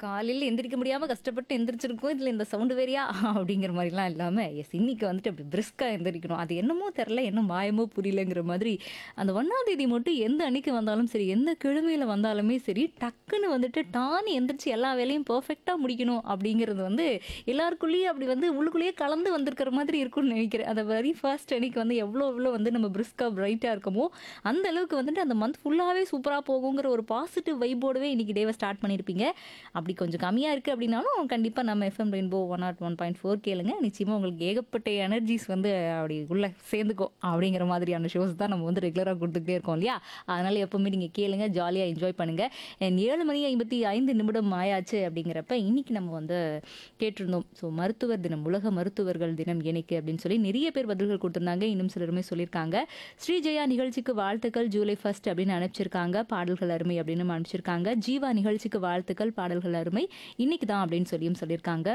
காலையில் எந்திரிக்க முடியாமல் கஷ்டப்பட்டு எந்திரிச்சிருக்கோம் இதில் இந்த சவுண்டு வேறியா அப்படிங்கிற மாதிரிலாம் இல்லாமல் எஸ் இன்னைக்கு வந்துட்டு அப்படி பிரிஸ்காக எந்திரிக்கணும் அது என்னமோ தெரில என்ன மாயமோ புரியலங்கிற மாதிரி அந்த ஒன்றாம் தேதி மட்டும் எந்த அன்னைக்கு வந்தாலும் சரி எந்த கிழமையில் வந்தாலுமே சரி டக்குன்னு வந்துட்டு டானி எந்திரிச்சு எல்லா வேலையும் பர்ஃபெக்டாக முடிக்கணும் அப்படிங்கிறது வந்து எல்லாருக்குள்ளேயும் அப்படி வந்து உள்ளுக்குள்ளேயே கலந்து வந்திருக்கிற மாதிரி இருக்கும்னு நினைக்கிறேன் அந்த வெரி ஃபர்ஸ்ட் அன்னைக்கு வந்து எவ்வளோ எவ்வளோ வந்து நம்ம பிரிஸ்காக பிரைட்டாக இருக்கமோ அந்த அளவுக்கு வந்துட்டு அந்த மந்த் ஃபுல்லாகவே சூப்பராக போகுங்கிற ஒரு பாசிட்டிவ் வைபோடவே இன்னைக்கு டேவை ஸ்டார்ட் பண்ணியிருப்பீங்க அப்படி கொஞ்சம் கம்மியாக இருக்குது அப்படின்னாலும் கண்டிப்பாக நம்ம FM rainbow one nought one point four கேளுங்க நிச்சயமாக உங்களுக்கு ஏகப்பட்ட எனர்ஜிஸ் வந்து அப்படி உள்ள சேர்ந்துக்கும் அப்படிங்கிற மாதிரியான ஷோஸ் தான் நம்ம வந்து ரெகுலராக கொடுத்துக்கிட்டே இருக்கோம் இல்லையா அதனால் எப்போவுமே நீங்கள் கேளுங்க ஜாலியாக என்ஜாய் பண்ணுங்கள் And ஏழு மணி ஐம்பத்தி ஐந்து நிமிடம் ஆயாச்சு அப்படிங்கிறப்ப இன்னைக்கு நம்ம வந்து கேட்டிருந்தோம் ஸோ மருத்துவர் தினம் உலக மருத்துவர்கள் தினம் என்னைக்கு அப்படின்னு சொல்லி நிறைய பேர் பதில்கள் கொடுத்துருந்தாங்க இன்னும் சிலருமே சொல்லியிருக்காங்க ஸ்ரீஜெயா நிகழ்ச்சிக்கு வாழ்த்துக்கள் ஜூலை ஃபர்ஸ்ட் அப்படின்னு அனுப்பிச்சிருக்காங்க பாடல்கள் அருமை அப்படின்னு அனுப்பிச்சிருக்காங்க ஜீவா நிகழ்ச்சிக்கு வாழ்த்துக்கள் பாடல்கள் அருமை இன்னைக்கு தான் அப்படின்னு சொல்லியும் சொல்லியிருக்காங்க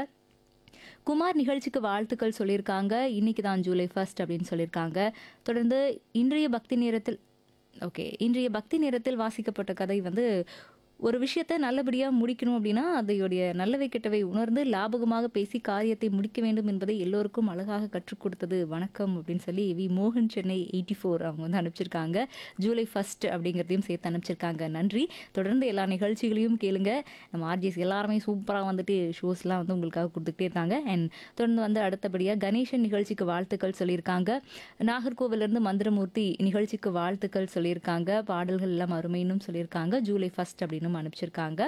குமார் நிகழ்ச்சிக்கு வாழ்த்துக்கள் சொல்லியிருக்காங்க இன்னைக்கு தான் ஜூலை ஃபர்ஸ்ட் அப்படின்னு சொல்லியிருக்காங்க தொடர்ந்து இன்றைய பக்தி நேரத்தில் ஓகே இன்றைய பக்தி நேரத்தில் வாசிக்கப்பட்ட கதை வந்து ஒரு விஷயத்தை நல்லபடியாக முடிக்கணும் அப்படின்னா அதையுடைய நல்லவை கெட்டவை உணர்ந்து லாபகமாக பேசி காரியத்தை முடிக்க வேண்டும் என்பதை எல்லோருக்கும் அழகாக கற்றுக் கொடுத்தது வணக்கம் அப்படின்னு சொல்லி வி மோகன் சென்னை எயிட்டி ஃபோர் அவங்க வந்து அனுப்பிச்சிருக்காங்க ஜூலை ஃபர்ஸ்ட் அப்படிங்கிறதையும் சேர்த்து அனுப்பிச்சிருக்காங்க நன்றி தொடர்ந்து எல்லா நிகழ்ச்சிகளையும் கேளுங்க நம்ம ஆர்ஜிஎஸ் எல்லாருமே சூப்பராக வந்துட்டு ஷோஸ்லாம் வந்து உங்களுக்காக கொடுத்துக்கிட்டே இருக்காங்க அண்ட் தொடர்ந்து வந்து அடுத்தபடியாக கணேசன் நிகழ்ச்சிக்கு வாழ்த்துக்கள் சொல்லியிருக்காங்க நாகர்கோவிலிருந்து மந்திரமூர்த்தி நிகழ்ச்சிக்கு வாழ்த்துக்கள் சொல்லியிருக்காங்க பாடல்கள் எல்லாம் அருமைன்னு சொல்லியிருக்காங்க ஜூலை ஃபர்ஸ்ட் அப்படின்னு அனுப்பிச்சிருக்காங்க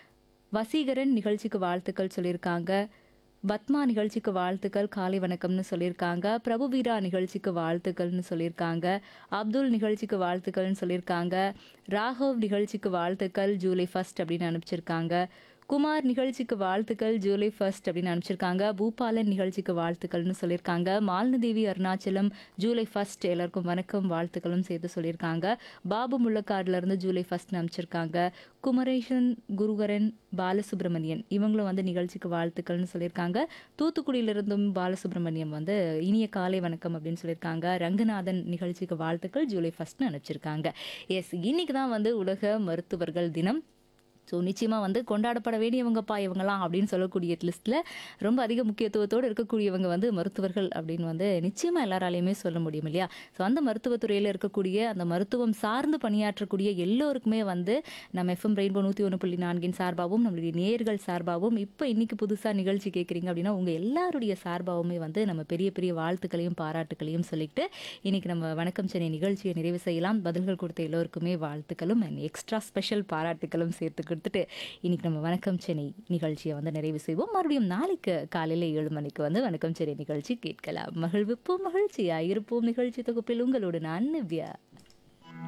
வசீகரன் நிகழ்ச்சிக்கு வாழ்த்துக்கள் சொல்லியிருக்காங்க பத்மா நிகழ்ச்சிக்கு வாழ்த்துக்கள் காலை வணக்கம்னு சொல்லியிருக்காங்க பிரபுவீரா நிகழ்ச்சிக்கு வாழ்த்துக்கள்னு சொல்லியிருக்காங்க அப்துல் நிகழ்ச்சிக்கு வாழ்த்துக்கள்னு சொல்லியிருக்காங்க ராகவ் நிகழ்ச்சிக்கு வாழ்த்துக்கள் ஜூலை ஃபர்ஸ்ட் அப்படின்னு அனுப்பிச்சிருக்காங்க குமார் நிகழ்ச்சிக்கு வாழ்த்துக்கள் ஜூலை ஃபர்ஸ்ட் அப்படின்னு அனுப்பிச்சிருக்காங்க பூபாலன் நிகழ்ச்சிக்கு வாழ்த்துக்கள்னு சொல்லியிருக்காங்க மாலினதேவி அருணாச்சலம் ஜூலை ஃபர்ஸ்ட் எல்லாருக்கும் வணக்கம் வாழ்த்துக்களும் சேர்த்து சொல்லியிருக்காங்க பாபு முள்ளக்காடுல இருந்து ஜூலை ஃபர்ஸ்ட் அனுப்பிச்சிருக்காங்க குமரேசன் குருகரன் பாலசுப்ரமணியன் இவங்களும் வந்து நிகழ்ச்சிக்கு வாழ்த்துக்கள்னு சொல்லியிருக்காங்க தூத்துக்குடியிலிருந்தும் பாலசுப்ரமணியம் வந்து இனிய காலை வணக்கம் அப்படின்னு சொல்லியிருக்காங்க ரங்கநாதன் நிகழ்ச்சிக்கு வாழ்த்துக்கள் ஜூலை ஃபர்ஸ்ட்னு அனுப்பிச்சிருக்காங்க எஸ் இன்னைக்கு தான் வந்து உலக மருத்துவர்கள் தினம் ஸோ நிச்சயமாக வந்து கொண்டாடப்பட வேண்டியவங்கப்பா இவங்கலாம் அப்படின்னு சொல்லக்கூடிய லிஸ்ட்டில் ரொம்ப அதிக முக்கியத்துவத்தோடு இருக்கக்கூடியவங்க வந்து மருத்துவர்கள் அப்படின்னு வந்து நிச்சயமாக எல்லாராலையுமே சொல்ல முடியும் இல்லையா ஸோ அந்த மருத்துவத்துறையில் இருக்கக்கூடிய அந்த மருத்துவம் சார்ந்து பணியாற்றக்கூடிய எல்லோருக்குமே வந்து நம்ம எஃப்எம் ரெயின்போ நூற்றி ஒன்று புள்ளி நான்கின் சார்பாகவும் நம்மளுடைய நேர்கள் சார்பாகவும் இப்போ இன்னைக்கு புதுசாக நிகழ்ச்சி கேட்குறீங்க அப்படின்னா உங்கள் எல்லாருடைய சார்பாகவுமே வந்து நம்ம பெரிய பெரிய வாழ்த்துக்களையும் பாராட்டுக்களையும் சொல்லிட்டு இன்னைக்கு நம்ம வணக்கம் சென்னை நிகழ்ச்சியை நிறைவு செய்யலாம் பதில்கள் கொடுத்த எல்லோருக்குமே வாழ்த்துக்களும் அண்ட் எக்ஸ்ட்ரா ஸ்பெஷல் பாராட்டுகளும் சேர்த்து கொடுத்துட்டு இன்னைக்கு நம்ம வணக்கம் சென்னை நிகழ்ச்சியை வந்து நிறைவு செய்வோம் மறுபடியும் நாளைக்கு காலையில் ஏழு மணிக்கு வந்து வணக்கம் சென்னை நிகழ்ச்சி கேட்கலாம் மகிழ்விப்போம் மகிழ்ச்சியா இருப்போம் நிகழ்ச்சி தொகுப்பில் உங்களோடு நான் நிவ்யா